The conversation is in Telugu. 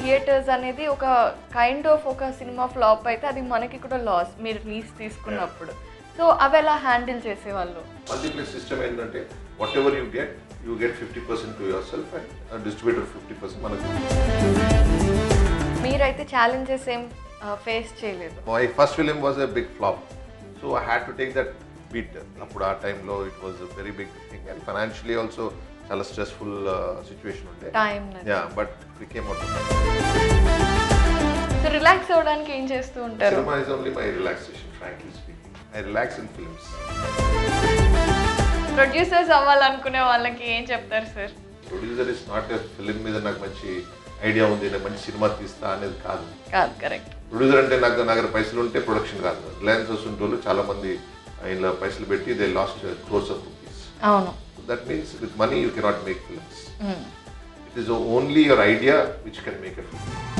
థియేటర్స్ అనేది ఒక కైండ్ ఆఫ్ ఒక సినిమా ఫ్లాప్ అయితే అది మనకి కూడా లాస్ మీరు లీజ్ తీసుకున్నప్పుడు సో అవి ఎలా హ్యాండిల్ చేసేవాళ్ళు మల్టీప్లెక్స్ సిస్టమ్ ఏంటంటే whatever you get you get fifty percent to yourself and distributor fifty percent మనకు మీరైతే ఛాలెంజెస్ ఏం ఫేస్ చేయలేదు my first film was a big flop so I had to take that beat అప్పుడు ఆ టైంలో it was very big thing and financially also చాలా స్ట్రెస్ఫుల్ సిచ్యువేషన్ ఉండే time yeah but we came out so relax అవ్వడానికి ఏం చేస్తూ ఉంటారు cinema is only my relaxation frankly speaking I relax in films producers అవ్వాలనుకునే వాళ్ళకి ఏం చెప్తారు sir producer is not a film మీద నాకు మంచి ఐడియా ఉంది నేను మంచి సినిమా తీస్తా అనేది కాదు కాదు కరెక్ట్ ప్రొడ్యూసర్ అంటే నాకు నా దగ్గర పైసలు ఉంటే ప్రొడక్షన్ కాదు రిలయన్స్ వస్తుంటే వాళ్ళు చాలా మంది ఇలా పైసలు పెట్టి they lost crores of rupees అవును that means with money you cannot make films it is only your idea which can make a film